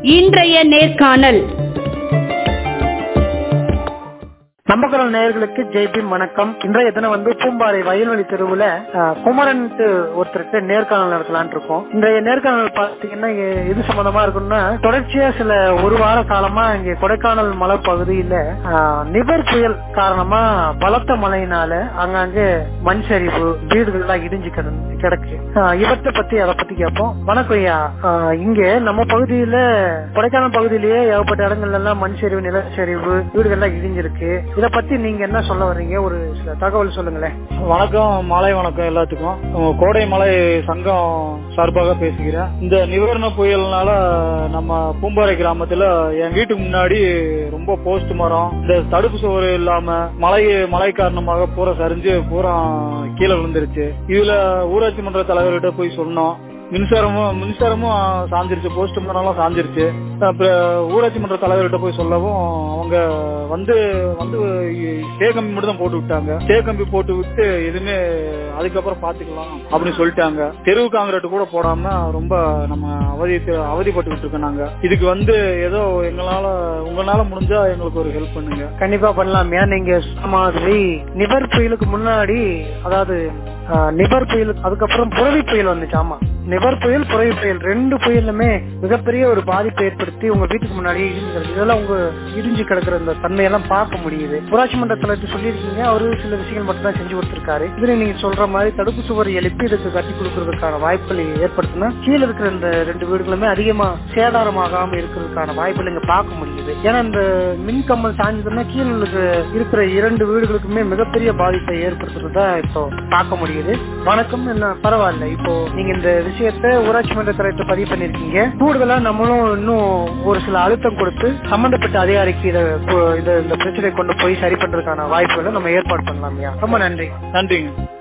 இன்றைய நேர்காணல் நம்பக்குரல் நேயர்களுக்கு ஜெய்பீம் வணக்கம் இன்றைய தினம் வந்து பூம்பாறை வயல்வெளி தெருவுல அஹ், குமரன்ட்டு ஒருத்தருக்கு நேர்காணல் நடத்தலாம்னு இருக்கோம் இன்றைய நேர்காணல் பாத்தீங்கன்னா எ- எது சம்பந்தமா இருக்கும்னா தொடர்ச்சியா சில ஒரு வார காலமா இங்க கொடைக்கானல் மலை பகுதியில அஹ், நிவர் புயல் காரணமா பலத்த மழையினால அங்கங்க மண் சரிவு வீடுகள் எல்லாம் இடிஞ்சு கிடந்து- கிடக்கு அஹ், இவற்றை பத்தி அதை பத்தி கேட்போம் வணக்கம் ஐயா அஹ், இங்க நம்ம பகுதியில கொடைக்கானல் பகுதியிலேயே ஏகப்பட்ட இடங்கள்ல எல்லாம் மண் சரிவு நிலச்சரிவு வீடுகள் எல்லாம் இடிஞ்சிருக்கு இத பத்தி நீங்க என்ன சொல்ல வர்றீங்க ஒரு சில தகவல் சொல்லுங்களேன் வணக்கம் மாலை வணக்கம் எல்லாத்துக்கும் உங்க கோடை மலை சங்கம் சார்பாக பேசுகிறேன் இந்த நிவாரண புயல்னால நம்ம பூம்பாறை கிராமத்துல என் வீட்டுக்கு முன்னாடி ரொம்ப போஸ்ட் மரம் இந்த தடுப்பு சுவர் இல்லாம மழை மழை காரணமாக பூரா சரிஞ்சு பூரா கீழே விழுந்துருச்சு இதுல ஊராட்சி மன்ற தலைவர்கிட்ட போய் சொன்னோம் மின்சாரமும் மின்சாரமும் சாஞ்சிருச்சு போஸ்ட் மரம்லாம் சாஞ்சிருச்சு அப்புறம் ஊராட்சி மன்ற தலைவர்கிட்ட போய் சொல்லவும் அவங்க வந்து வந்து ஸ்டே கம்பி மட்டும் தான் போட்டு விட்டாங்க ஸ்டே கம்பி போட்டு விட்டு எதுவுமே அதுக்கப்புறம் பாத்துக்கலாம் அப்படின்னு சொல்லிட்டாங்க தெருவு காங்கிரீட் கூட போடாம ரொம்ப நம்ம அவதி அவதிப்பட்டுக்கிட்டு இருக்கோம் நாங்க இதுக்கு வந்து ஏதோ எங்களால உங்களால முடிஞ்சா எங்களுக்கு ஒரு ஹெல்ப் பண்ணுங்க கண்டிப்பா பண்ணலாம் ஏன் நீங்க சொன்ன மாதிரி நிவர் புயலுக்கு முன்னாடி அதாவது ஆஹ், நிவர் புயலுக்கு அதுக்கப்புறம் புரவி புயல் வந்துச்சு ஆமா நிவர் புயல் புரவி புயல் ரெண்டு புயலுமே மிகப்பெரிய ஒரு பாதிப்பை ஏற்படுத்தி உங்க வீட்டுக்கு முன்னாடி இடிஞ்சு கிடக்கு இதெல்லாம் உங்க இடிஞ்சு கிடக்குற இந்த தன்மையெல்லாம் பார்க்க முடியுது ஊராட்சி மன்ற தலைவர் சொல்லியிருக்கீங்க அவரு சில விஷயங்கள் மட்டும் தான் செஞ்சு கொடுத்திருக்காரு இதுல நீங்க சொல்ற மாதிரி தடுப்பு சுவர் எழுப்பி இதுக்கு கட்டி கொடுக்கறதுக்கான வாய்ப்புகளை ஏற்படுத்தினா கீழே இருக்கிற இந்த ரெண்டு வீடுகளுமே அதிகமா சேதாரமாகாம இருக்கிறதுக்கான வாய்ப்புகள் இங்க பார்க்க முடியுது ஏன்னா இந்த மின் கம்பல் சாஞ்சதுன்னா கீழே இருக்கிற இருக்கிற இரண்டு வீடுகளுக்குமே மிகப்பெரிய பாதிப்பை ஏற்படுத்துறதா இப்போ பார்க்க முடியுது வணக்கம் என்ன பரவாயில்ல இப்போ நீங்க இந்த விஷயத்த ஊராட்சி மன்ற தலைவர்கிட்ட பதிவு பண்ணிருக்கீங்க கூடுதலா நம்மளும் இன்னும் ஒரு சில அழுத்தம் கொடுத்து சம்பந்தப்பட்ட அதிகாரிக்கு இதை இதை இந்த பிரச்சனையை கொண்டு போய் சரி பண்றதுக்கான வாய்ப்புகளை நம்ம ஏற்பாடு பண்ணலாம்யா ரொம்ப நன்றி நன்றிங்க